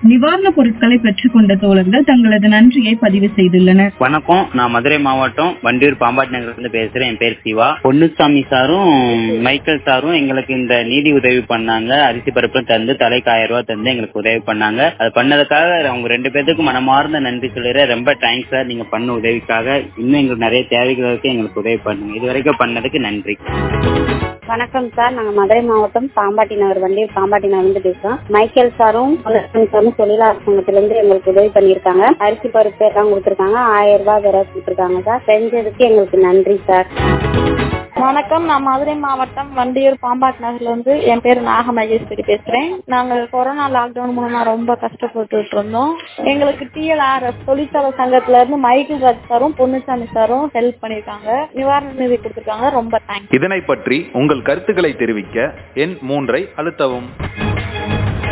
நிவாரணப் பொருட்களை பெற்றுக்கொண்ட தோழர்கள் தங்களது நன்றியை பதிவு செய்துள்ளனர் வணக்கம் நான் மதுரை மாவட்டம் வண்டியூர் பாம்பாட்டி நகர்ல இருந்து பேசுறேன் என் பேர் சிவா பொன்னுசாமி சாரும் மைக்கேல் சாரும் எங்களுக்கு இந்த நீதி உதவி பண்ணாங்க அரிசி பருப்பு தந்து தலைக்கு ஆயிரம் ரூபாய் தந்து எங்களுக்கு உதவி பண்ணாங்க அது பண்ணதுக்காக அவங்க ரெண்டு பேத்துக்கும் மனமார்ந்த நன்றி சொல்லிடுறேன் ரொம்ப தேங்க்ஸ் சார் நீங்க பண்ண உதவிக்காக இன்னும் எங்களுக்கு நிறைய தேவைகளுக்கு எங்களுக்கு உதவி பண்ணுங்க இது வரைக்கும் பண்ணதுக்கு நன்றி வணக்கம் சார் நாங்க மதுரை மாவட்டம் பாம்பாட்டி நகர் வண்டி பாம்பாட்டி நகர் இருந்து பேசுறோம் மைக்கேல் சாரும் பொன்னுசாமி சாரும் தொழிலாளர் சங்கத்துல இருந்து எங்களுக்கு உதவி பண்ணியிருக்காங்க அரிசி பருப்பு எல்லாம் கொடுத்துருக்காங்க ஆயிரம் ரூபாய் வேற கொடுத்துருக்காங்க சார் செஞ்சதுக்கு எங்களுக்கு நன்றி சார் வணக்கம் நான் மதுரை மாவட்டம் வண்டியூர் பாம்பாட் நகர்ல இருந்து என் பேர் நாக மகேஸ்வரி பேசுறேன் நாங்க கொரோனா லாக்டவுன் மூலமா ரொம்ப கஷ்டப்பட்டுட்டு இருந்தோம் எங்களுக்கு டிஎல்ஆர்எஸ் தொழிற்சாலை சங்கத்துல இருந்து மைக்கேல் ராஜ் சாரும் பொன்னுசாமி சாரும் ஹெல்ப் பண்ணிருக்காங்க நிவாரண நிதி கொடுத்திருக்காங்க ரொம்ப தேங்க்ஸ் இதனை பற்றி உங்கள் கருத்துக்களை தெரிவிக்க எண் மூன்றை அழுத்தவும்